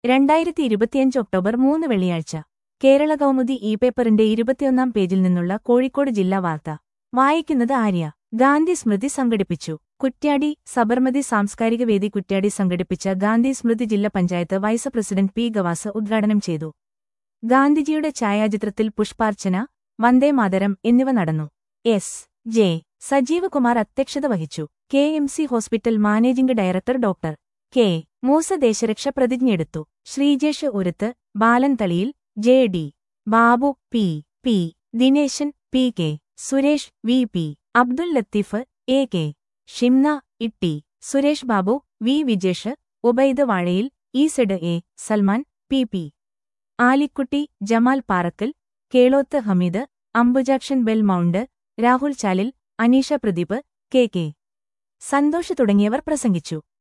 രണ്ടായിരത്തി ഇരുപത്തിയഞ്ച് ഒക്ടോബർ മൂന്ന് വെള്ളിയാഴ്ച കേരള കൗമുദി ഇ പേപ്പറിന്റെ ഇരുപത്തിയൊന്നാം പേജിൽ നിന്നുള്ള കോഴിക്കോട് ജില്ലാ വാർത്ത വായിക്കുന്നത് ആര്യ ഗാന്ധി സ്മൃതി സംഘടിപ്പിച്ചു കുറ്റ്യാടി സബർമതി സാംസ്കാരിക വേദി കുറ്റ്യാടി സംഘടിപ്പിച്ച ഗാന്ധി സ്മൃതി ജില്ലാ panchayat vice president P Gavas ഉദ്ഘാടനം ചെയ്തു ഗാന്ധിജിയുടെ ഛായാചിത്രത്തിൽ പുഷ്പാർച്ചന വന്ദേമാതരം എന്നിവ നടന്നു എസ് ജെ സജീവ് കുമാർ അധ്യക്ഷത വഹിച്ചു K M C hospital managing director doctor K Moosa ദേശരക്ഷ പ്രതിജ്ഞയെടുത്തു ശ്രീജേഷ് ഉരുത്ത് Balan Thaliyil J D Babu P P Dineshan P K Suresh V P Abdul Latheef A K Shimna Itty Suresh Babu V Vijesh Ubaid Vazhayil Z A Salman P P Alikutty Jamal Parakkal Keloth Hameed Ambujakshan bell mount Rahul Chalil Aneesha Pradeep K K Santhosh തുടങ്ങിയവർ പ്രസംഗിച്ചു